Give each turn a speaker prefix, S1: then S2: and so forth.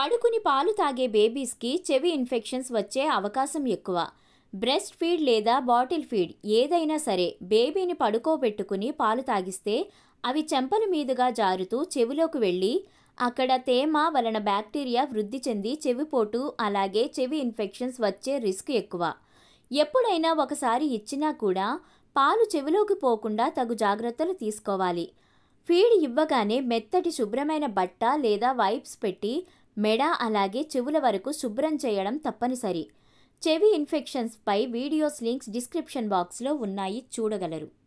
S1: పడుకుని పాలు తాగే బేబీస్కి చెవి ఇన్ఫెక్షన్స్ వచ్చే అవకాశం ఎక్కువ బ్రెస్ట్ ఫీడ్ లేదా బాటిల్ ఫీడ్ ఏదైనా సరే బేబీని పడుకోబెట్టుకుని పాలు తాగిస్తే అవి చెంపల మీదుగా జారుతూ చెవిలోకి వెళ్ళి అక్కడ తేమ వలన బ్యాక్టీరియా వృద్ధి చెంది చెవిపోటు అలాగే చెవి ఇన్ఫెక్షన్స్ వచ్చే రిస్క్ ఎక్కువ ఎప్పుడైనా ఒకసారి ఇచ్చినా కూడా పాలు చెవిలోకి పోకుండా తగు జాగ్రత్తలు తీసుకోవాలి ఫీడ్ ఇవ్వగానే మెత్తటి శుభ్రమైన బట్ట లేదా వైప్స్ పెట్టి మెడ అలాగే చెవుల వరకు శుభ్రం చేయడం తప్పనిసరి చెవి ఇన్ఫెక్షన్స్పై వీడియోస్ లింక్స్ డిస్క్రిప్షన్ బాక్స్లో ఉన్నాయి చూడగలరు